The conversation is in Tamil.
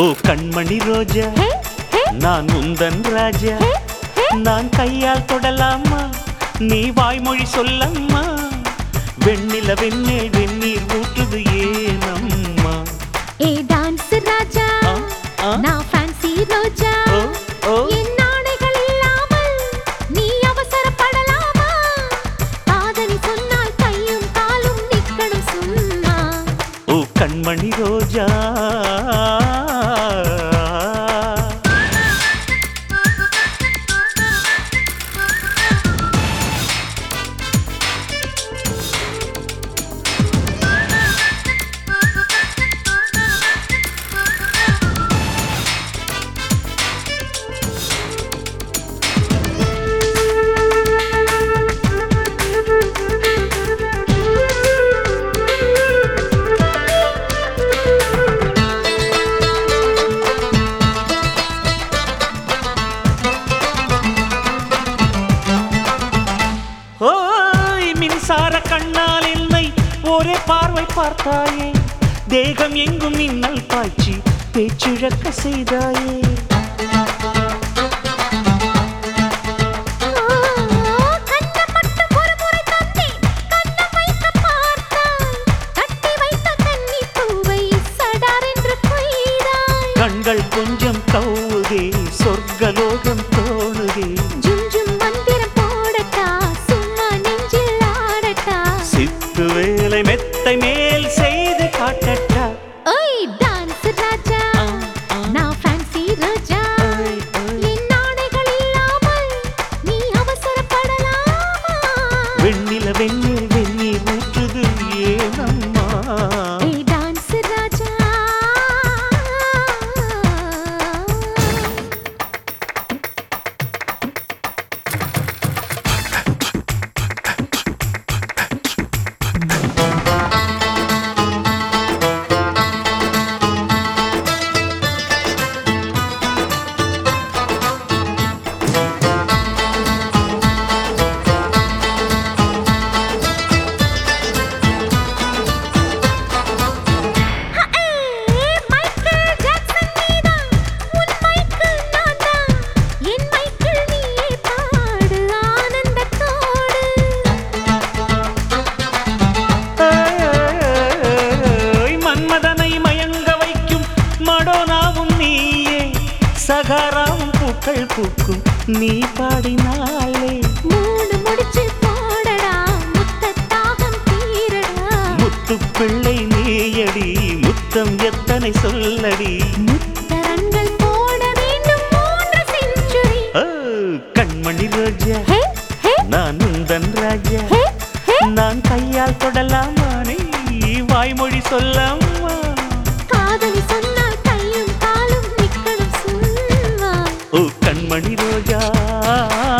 ஓ கண்மணி ரோஜா ஹே ஹே நான் உந்தன் ராஜா ஹே ஹே நான் கையால் தொடலாமா நீ வாய்மொழி சொல்லம்மா வெண்ணில வெண்ணேல் வெந்நீர் ஊற்றுது ஏனம்மா ஏ டான்ஸ் ராஜா ஆ, ஆ. நான் ஃபேன்சி ரோஜா ஓ ஓ என் நாடைகள் இல்லாமல் நீ அவசரப்படலாமா காதலி சொன்னால் கையும் காலும் நிக்கணும் சும்மா ஓ கண்மணி ரோஜா ஓய் மின்சார கண்ணால் என்னை ஒரே பார்வை பார்த்தாயே தேகம் எங்கும் மின்னல் பாய்ச்சி பேச்சிழக்க செய்தாயே கண்ணம் மட்டும் ஒரு முறை தந்தேன் கண்ணம் வைக்க பார்த்தாய் கட்டி வைத்த கன்னி பூவை சடார் என்று கொய்தாய் கண்கள் கொஞ்சம் கவுதே சொர்க்கலோகம் தோணுதே ஜும் ஜும் மந்திரம் போடட்டா சும்மா நெஞ்சில் ஆடட்டா சித்து வேலை மெத்தை மேல் செய்து காட்டட்டா ஓய் டான்ஸ் ராஜா ஆ, ஆ. நான் ஃபேன்சி ரோஜா ஓய், ஓய். என் நாடைகள் இல்லாமல் நீ அவசரப்படலாமா வெண்ணில வெந்நீர் வெந்நீர் ஊற்றுது ஏனம்மா ஏய் டான்ஸ் ராஜா ஏய் மைக்கேல் ஜாக்சன் நீதான் உன் மைக்கேல் நான்தான் என் மைக்கேல் நீயே பாடு ஆனந்தத்தோடு ஏய், மன்மதனை மயங்க வைக்கும் மடோனாவும் நீயே சகாராவும் பூக்கள் பூக்கும் நீ பாடினாலே மூணு முடிச்சு போடடா முத்தத்தாகம் தீரடா முத்து பிள்ளை நீயடி முத்தம் எத்தனை சொல்லடி முத்தரங்கள் போட வேண்டும் மூன்று செஞ்சுரி ஓ, கண்மணி ரோஜா ஹே ஹே நான் உந்தன் ராஜா ஹே ஹே நான் கையால் தொடலாமா நீ வாய்மொழி சொல்லாமா காதலி சொன்னால் கையும் காலும் நிக்கணும் சும்மா ஓ கண்மணி ரோஜா